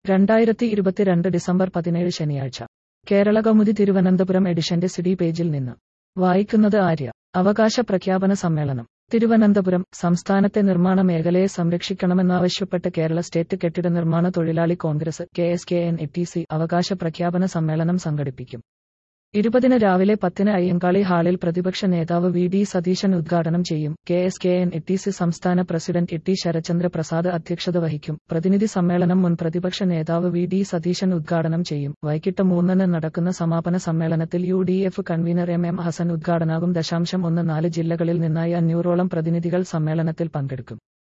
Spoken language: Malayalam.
രണ്ടായിരത്തി ഇരുപത്തിരണ്ട് ഡിസംബർ പതിനേഴ് ശനിയാഴ്ച കേരള കൗമുദി തിരുവനന്തപുരം എഡിഷന്റെ സിഡി പേജിൽ നിന്ന് വായിക്കുന്നത് ആര്യ അവകാശ പ്രഖ്യാപന സമ്മേളനം തിരുവനന്തപുരം സംസ്ഥാനത്തെ നിർമ്മാണ മേഖലയെ സംരക്ഷിക്കണമെന്നാവശ്യപ്പെട്ട് കേരള സ്റ്റേറ്റ് കെട്ടിട നിർമ്മാണ തൊഴിലാളി congress K S K N A T C അവകാശ പ്രഖ്യാപന സമ്മേളനം സംഘടിപ്പിക്കും ഇരുപതിന് രാവിലെ പത്തിന് അയ്യങ്കാളി ഹാളിൽ പ്രതിപക്ഷ നേതാവ് വി ഡി സതീശൻ ഉദ്ഘാടനം ചെയ്യും K S K N A T C സംസ്ഥാന പ്രസിഡന്റ് എ ടി ശരചന്ദ്ര പ്രസാദ് അധ്യക്ഷത വഹിക്കും പ്രതിനിധി സമ്മേളനം മുൻ പ്രതിപക്ഷ നേതാവ് വി ഡി സതീശൻ ഉദ്ഘാടനം ചെയ്യും വൈകിട്ട് മൂന്നിന് നടക്കുന്ന സമാപന സമ്മേളനത്തിൽ U D F convener M M Hassan ഉദ്ഘാടനാകും ദശാംശം ഒന്ന് നാല് ജില്ലകളിൽ നിന്നായി അഞ്ഞൂറോളം പ്രതിനിധികൾ സമ്മേളനത്തിൽ പങ്കെടുക്കും